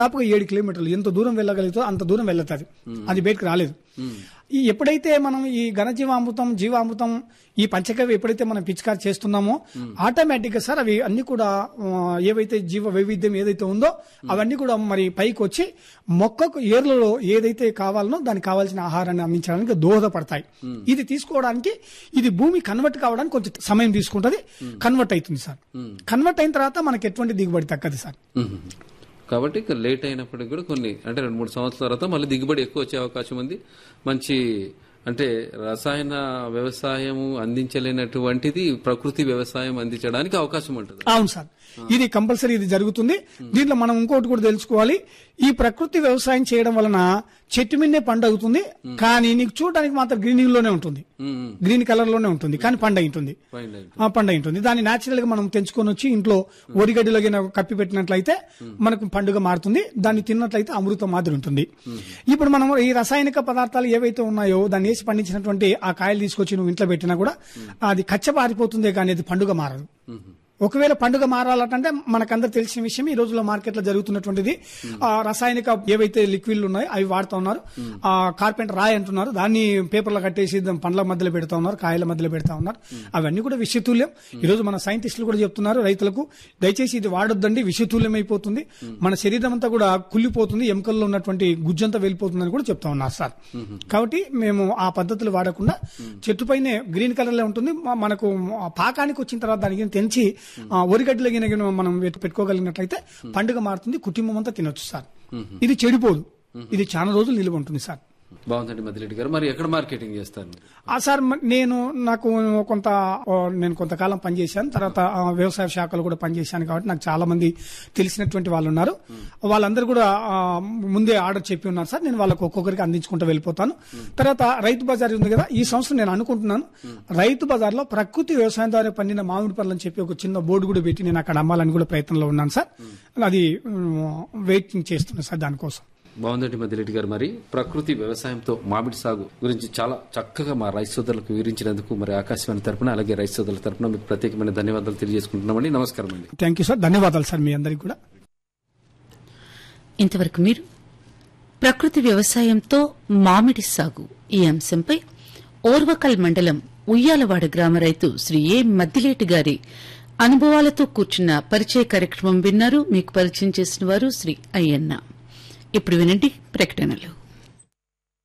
దాదాపుగా ఏడు కిలోమీటర్లు ఎంత దూరం వెళ్ళగలుగుతో అంత దూరం వెళ్ళతుంది అది బయటకు రాలేదు ఈ ఎప్పుడైతే మనం ఈ ఘనజీవామృతం జీవామృతం ఈ పంచకవి ఎప్పుడైతే మనం పిచికారి చేస్తున్నామో ఆటోమేటిక్ గా సార్ అవి అన్ని కూడా ఆ, ఏవైతే జీవ వైవిధ్యం ఏదైతే ఉందో అవన్నీ కూడా మరి పైకి వచ్చి మొక్కకు ఏర్లలో ఏదైతే కావాలనో దానికి కావాల్సిన ఆహారాన్ని అందించడానికి దోహదపడతాయి ఇది తీసుకోవడానికి ఇది భూమి కన్వర్ట్ కావడానికి కొంచెం సమయం తీసుకుంటది కన్వర్ట్ అవుతుంది సార్ కన్వర్ట్ అయిన తర్వాత మనకి ఎటువంటి దిగుబడి తగ్గదు సార్ మ్మ్. కాబట్టి ఇక లేట్ అయినప్పటికి కూడా కొన్ని అంటే రెండు మూడు సంవత్సరాల తర్వాత మళ్ళీ దిగుబడి ఎక్కువ వచ్చే అవకాశం ఉంది మంచి అంటే రసాయన వ్యవసాయము అందించలేనటువంటిది ప్రకృతి వ్యవసాయం అందించడానికి అవకాశం ఉంటుంది అవును సార్ ఇది కంపల్సరీ ఇది జరుగుతుంది దీంట్లో మనం ఇంకోటి కూడా తెలుసుకోవాలి ఈ ప్రకృతి వ్యవసాయం చేయడం వలన చెట్టు మీదే పండు అవుతుంది కానీ నీకు చూడడానికి మాత్రం గ్రీనింగ్ లోనే ఉంటుంది మ్మ్. గ్రీన్ కలర్ లోనే ఉంటుంది కానీ పండు అయి ఉంటుంది ఫైన్ అయితే. ఆ పండు అయి ఉంటుంది దాన్ని నేచురల్ గా మనం తెంచుకొని వచ్చి ఇంట్లో ఒడిగడ్డిలో గిన కప్పి పెట్టినట్లయితే మనకు పండుగ మారుతుంది దాన్ని తిన్నట్లయితే అమృతం మాదిరి ఉంటుంది ఇప్పుడు మనం ఈ రసాయనిక పదార్థాలు ఏవైతే ఉన్నాయో దాన్ని వేసి పండించినటువంటి ఆ కాయలు తీసుకొచ్చి నువ్వు ఇంట్లో పెట్టినా కూడా అది కచ్చ పారిపోతుందే కానీ అది పండుగ మారదు మ్మ్. ఒకవేళ పండుగ మారాలంటే మనకందరు తెలిసిన విషయం ఈ రోజుల్లో మార్కెట్ లో జరుగుతున్నటువంటిది ఆ రసాయనిక ఏవైతే లిక్విడ్లు ఉన్నాయో అవి వాడుతా ఉన్నారు ఆ కార్పెంటర్ రాయి అంటున్నారు దాన్ని పేపర్లో కట్టేసి దాన్ని పండ్ల మధ్యలో పెడతా ఉన్నారు కాయల మధ్యలో పెడతా ఉన్నారు అవన్నీ కూడా విషతుల్యం ఈ రోజు మన సైంటిస్టులు కూడా చెప్తున్నారు రైతులకు దయచేసి ఇది వాడొద్దండి విషతుల్యం అయిపోతుంది మన శరీరం అంతా కూడా కుళ్ళిపోతుంది ఎముకల్లో ఉన్నటువంటి గుజ్జంతా వెళ్ళిపోతుందని కూడా చెప్తా ఉన్నారు సార్ కాబట్టి మేము ఆ పద్ధతులు వాడకుండా చెట్టు పైనే గ్రీన్ కలర్ లో ఉంటుంది మ- మనకు ఆ పాకానికి వచ్చిన తర్వాత దానికి తెంచి ఆ, ఒరిగడ్డలో గిన గిన మనం పెట్టు- పెట్టుకోగలిగినట్లయితే పండుగ మారుతుంది కుటుంబం అంతా తినొచ్చు సార్ ఇది చెడిపోదు ఇది చాలా రోజులు నిలువ ఉంటుంది సార్ బాగుందండి మదిరెడ్డి గారు మరి ఎక్కడ మార్కెటింగ్ చేస్తారు మీరు? ఆ సార్ మ- నేను నాకు కొంత ఓ, నేను కొంతకాలం పనిచేశాను తర్వాత ఆ, వ్యవసాయ శాఖలో కూడా పనిచేశాను కాబట్టి నాకు చాలా మంది తెలిసినటువంటి వాళ్ళు ఉన్నారు వాళ్ళందరూ కూడా ఆ, ముందే ఆర్డర్ చెప్పి ఉన్నారు సార్ నేను వాళ్ళకి ఒక్కొక్కరికి అందించుకుంటూ వెళ్ళిపోతాను తర్వాత రైతు బజార్ ఉంది కదా ఈ సంవత్సరం నేను అనుకుంటున్నాను రైతు బజార్ లో ప్రకృతి వ్యవసాయం ద్వారా పండిన మామిడి పళ్ళు అని చెప్పి ఒక చిన్న బోర్డు కూడా పెట్టి నేను అక్కడ అమ్మాలని కూడా ప్రయత్నంలో ఉన్నాను సార్ అది వెయిటింగ్ చేస్తున్నాను సార్ దానికోసం బాగుందండి మదిరెడ్డి గారు మరి ప్రకృతి వ్యవసాయంతో మామిడి సాగు గురించి చాలా చక్కగా మా రైతు సోదరులకు వివరించినందుకు మరి ఆకాశవాణి తరపున అలాగే రైతు సోదరుల తరపున మీకు ప్రత్యేకమైన ధన్యవాదాలు తెలియజేసుకుంటున్నామండి నమస్కారం అండి థ్యాంక్ యూ సార్ ధన్యవాదాలు సార్ మీ అందరికి కూడా ఇంతవరకు మీరు ప్రకృతి వ్యవసాయంతో మామిడి సాగు ఈ అంశంపై ఓర్వకల్ మండలం ఉయ్యాలవాడ గ్రామ రైతు శ్రీ ఏ మద్దిలేటి గారి అనుభవాలతో కూర్చున్న పరిచయ కార్యక్రమం విన్నారు మీకు పరిచయం చేసిన వారు శ్రీ అయ్యన్న ఇప్పుడు వినండి ప్రకటనలు